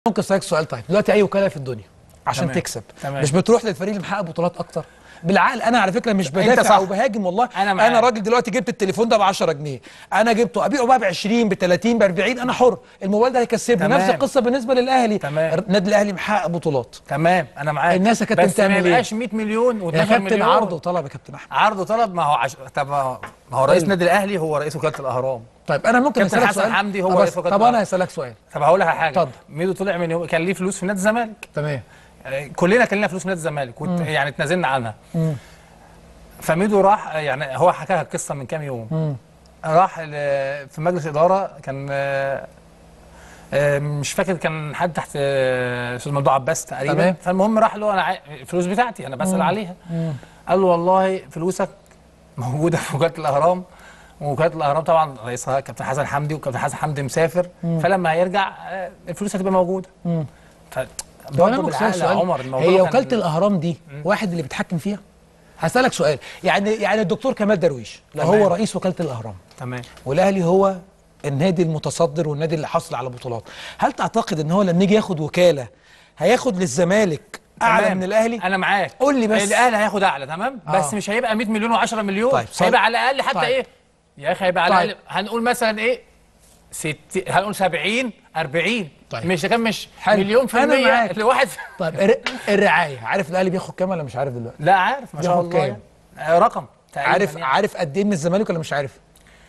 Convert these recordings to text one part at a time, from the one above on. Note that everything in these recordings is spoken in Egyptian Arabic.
ممكن اسالك سؤال طيب دلوقتي اي وكاله في الدنيا عشان تمام. تكسب تمام. مش بتروح للفريق اللي محقق بطولات اكتر بالعقل انا على فكره مش صح. بدافع او بهاجم والله أنا معاك. انا راجل دلوقتي جبت التليفون ده ب 10 جنيه انا جبته ابيعه بقى ب 20 ب 30 ب 40 انا حر الموبايل ده هيكسبني تمام. نفس القصه بالنسبه للاهلي تمام. النادي الاهلي محقق بطولات تمام انا معاك الناس يا كابتن بس ما تعمل إيه؟ يبقاش 100 مليون و12 يا كابتن مليون عرض وطلب يا كابتن احمد عرض وطلب ما هو عش... طب ما هو- ما هو رئيس طيب. النادي الاهلي هو رئيس وكاله الاهرام طيب انا ممكن كابتن اسالك حسن سؤال حمدي هو طب رئيس بس- وكالة طب انا الأهرام. هسالك سؤال طب هقول لك على حاجه اتفضل. ميدو طلع من يوم كان ليه فلوس في نادي الزمالك تمام آه، كلنا كان لنا فلوس في نادي الزمالك وت... يعني اتنازلنا عنها فميدو راح يعني هو حكى لها القصه من كام يوم راح ل- في مجلس اداره كان آه، آه، مش فاكر كان حد تحت آه، استاذ ممدوح عباس تقريبا تمام. فالمهم راح له انا عاي- الفلوس بتاعتي انا بسال عليها قال له والله فلوسك موجوده في وكاله الاهرام وكاله الاهرام طبعا رئيسها كابتن حسن حمدي وكابتن حسن حمدي مسافر فلما هيرجع آه، الفلوس هتبقى موجوده ف طب انا برضه ممكن اسالك بالعقل يا سؤال عمر الموضوع هي كان- وكاله الاهرام دي واحد اللي بيتحكم فيها هسالك سؤال يعني يعني الدكتور كمال درويش لو تمام. هو رئيس وكاله الاهرام تمام والاهلي هو النادي المتصدر والنادي اللي حصل على بطولات هل تعتقد ان هو لما يجي ياخد وكاله هياخد للزمالك اعلى تمام. من الاهلي انا معاك قول لي بس. الاهلي هياخد اعلى تمام آه. بس مش هيبقى 100 مليون و10 مليون طيب، صل- هيبقى على الاقل حتى طيب. ايه يا اخي هيبقى على طيب. الاقل هنقول مثلا ايه 60 هنقول 70 40 طيب. مش كان مش حلو. مليون في أنا المية معاك. لواحد طيب الر- الرعايه عارف الاهلي بياخد كام ولا مش عارف دلوقتي لا عارف ما شاء ياخد الله كام؟ يعني. آه، رقم تقريباً عارف يعني. عارف قد ايه من الزمالك ولا مش عارف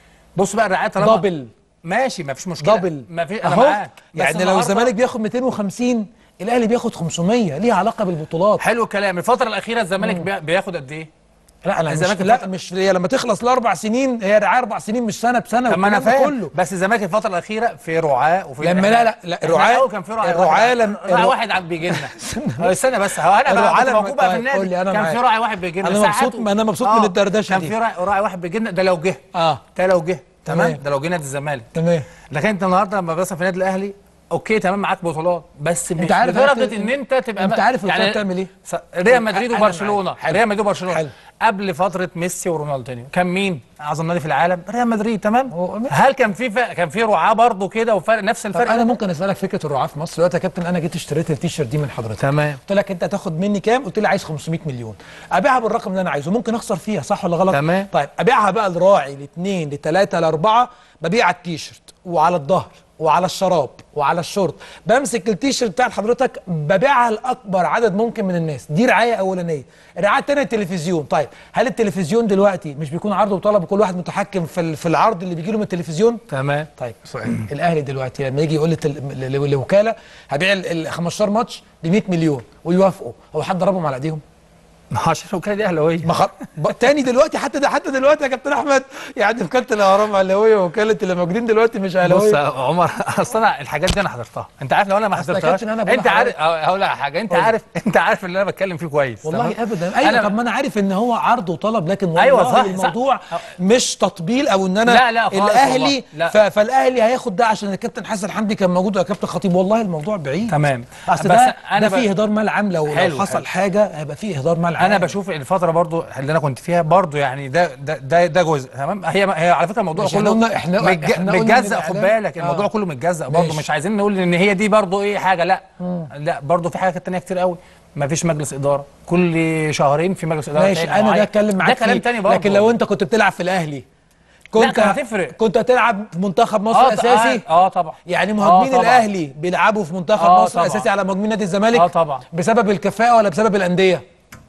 بص بقى الرعايه طالما دبل ماشي ما فيش مشكله دبل ما في انا أهو. معاك بس يعني لو النهاردة- الزمالك بياخد 250 الاهلي بياخد 500 ليها علاقه بالبطولات حلو الكلام الفتره الاخيره الزمالك بي- بياخد قد ايه لا انا مش الزمالك لا الفترة- مش هي لما تخلص الاربع سنين هي رعايه اربع سنين مش سنه بسنه طب ما انا والكلام ده فاهم كله بس الزمالك الفتره الاخيره في رعاه وفي لما لا لا لا إحنا الرعاة الأول كان في راعي الرعاة واحد لم- راعي الرع- واحد عم بيجي لنا هو استنى بس هو انا الرعاة بقى كنت لما- موجود بقى في طيب، قول النادي لي، أنا كان معاك. في راعي واحد بيجي لنا أنا ساعات مبسوط- و- أنا مبسوط من الدردشة كان دي. في راعي راعي واحد بيجي لنا ده لو جه اه ده لو جه تمام تمام. ده لو جه نادي الزمالك تمام لكن انت النهارده لما بس في النادي الاهلي اوكي تمام معاك بطولات بس مش عارف لدرجه أنت- ان انت تبقى أنت بقى- عارف البطولة بتعمل إيه؟ س- ريال مدريد أنا وبرشلونه معاك. حلو. ريال مدريد وبرشلونه حلو. قبل فتره ميسي ورونالدينيو كان مين اعظم نادي في العالم ريال مدريد تمام هو- هل كان في فرق كان في رعاه برضه كده وفرق نفس طب الفرق انا ده؟ ممكن اسالك فكره الرعاه في مصر دلوقتي يا كابتن انا جيت اشتريت التيشيرت دي من حضرتك تمام قلت لك انت هتاخد مني كام قلت لي عايز 500 مليون ابيعها بالرقم اللي انا عايزه ممكن اخسر فيها صح ولا غلط تمام. طيب ابيعها بقى لراعي لاثنين لثلاثه لاربعه ببيع على التيشيرت وعلى الظهر وعلى الشراب وعلى الشورت بمسك التيشيرت بتاع حضرتك ببيعها لاكبر عدد ممكن من الناس دي رعايه اولانيه الرعايه الثانيه التلفزيون طيب هل التلفزيون دلوقتي مش بيكون عرض وطلب وكل واحد متحكم في ال- في العرض اللي بيجي له من التلفزيون تمام طيب سؤال الاهلي دلوقتي لما يجي يقول للتل... ل- ل- لوكاله هبيع ال ال 15 ماتش ب 100 مليون ويوافقوا هو حد ضربهم على ايديهم؟ ما هو عشان الوكاله دي اهلاويه ما خ... ب... تاني دلوقتي حتى ده حتى دلوقتي يا كابتن احمد يعني وكاله الاهرام اهلاويه ووكاله اللي موجودين دلوقتي مش بص يا اهلاويه عمر اصل انا الحاجات دي انا حضرتها انت عارف لو انا ما أصل يا حضرتهاش كابتن أنا بقول انت عارف لحضرتك- أه، هقول لك على حاجه انت قول لي. عارف انت عارف اللي انا بتكلم فيه كويس والله تمام؟ ابدا ايوه أنا- طب ما انا عارف ان هو عرض وطلب لكن والله أيوة صح، صح. الموضوع مش تطبيل او ان انا لا، لا خالص الاهلي والله. لا. ف... فالاهلي هياخد ده عشان الكابتن حسن حمدي كان موجود ولا كابتن خطيب والله الموضوع بعيد تمام اصل بس ده أنا ده ب- فيه اهدار مال عام لو, لو حلو، حصل حلو. حاجه هيبقى فيه اهدار مال عام انا بشوف الفتره برضو اللي انا كنت فيها برضو يعني ده ده ده, ده جزء تمام هي هي على فكره الموضوع مش إحنا كله قلنا- إحنا- متج- إحنا قلنا إن متجزأ خد الإعلام- بالك الموضوع آه. كله متجزأ برضو ماشي. مش عايزين نقول ان هي دي برضو ايه حاجه لا لا برضو في حاجات تانية كتير قوي ما فيش مجلس اداره كل شهرين في مجلس اداره ماشي تاني انا ده معين. اتكلم معاك ده كلام فيه. تاني برضو لكن لو انت كنت بتلعب في الاهلي كنت كان هتفرق. كنت هتلعب في منتخب مصر اه اساسي اه, آه طبعا يعني مهاجمين آه طبعاً. الاهلي بيلعبوا في منتخب آه مصر طبعاً. اساسي على مهاجمين نادي الزمالك اه طبعا بسبب الكفاءه ولا بسبب الانديه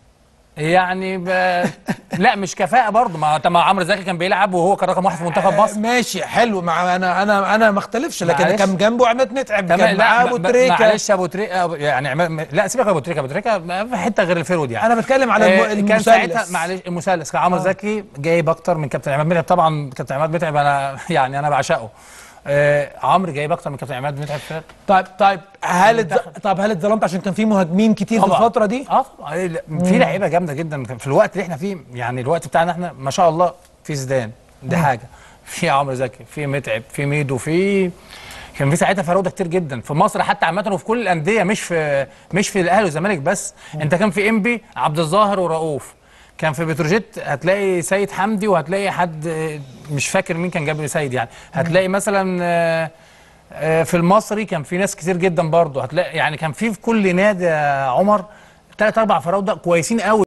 يعني ب... لا مش كفاءه برضه ما طب ما عمرو زكي كان بيلعب وهو كان رقم واحد في منتخب آه، مصر ماشي حلو مع انا انا انا ما اختلفش لكن معلش. كان جنبه عماد متعب تمام كان معاه لا ابو ب- ب- تريكه معلش ابو تريكه يعني عماد- لا سيبك يا ابو تريكه ابو تريكه ما في حته غير الفيرود يعني انا بتكلم على الم- آه، كان المثلث ساعتها معلش المثلث كان عمرو زكي جايب اكتر من كابتن عماد متعب طبعا كابتن عماد متعب انا يعني انا بعشقه آه عمرو جايب اكتر من كابتن عماد متعب في طيب طيب هل اتز... طب هل اتظلمت عشان كان في مهاجمين كتير في طبعاً. الفتره دي اه طبعا إيه، لا، في لعيبه جامده جدا في الوقت اللي احنا فيه يعني الوقت بتاعنا احنا ما شاء الله في زيدان دي حاجه في عمرو زكي في متعب في ميدو في كان في ساعتها فراوده كتير جدا في مصر حتى عامه وفي كل الانديه مش في مش في الاهلي والزمالك بس انت كان في انبي عبد الظاهر ورؤوف كان في بتروجيت هتلاقي سيد حمدي وهتلاقي حد آه، مش فاكر مين كان جاب لي سيد يعني هتلاقي مثلا آه، آه، في المصري كان في ناس كتير جدا برضه هتلاقي يعني كان في في كل نادي يا عمر ثلاث اربع فراوده كويسين قوي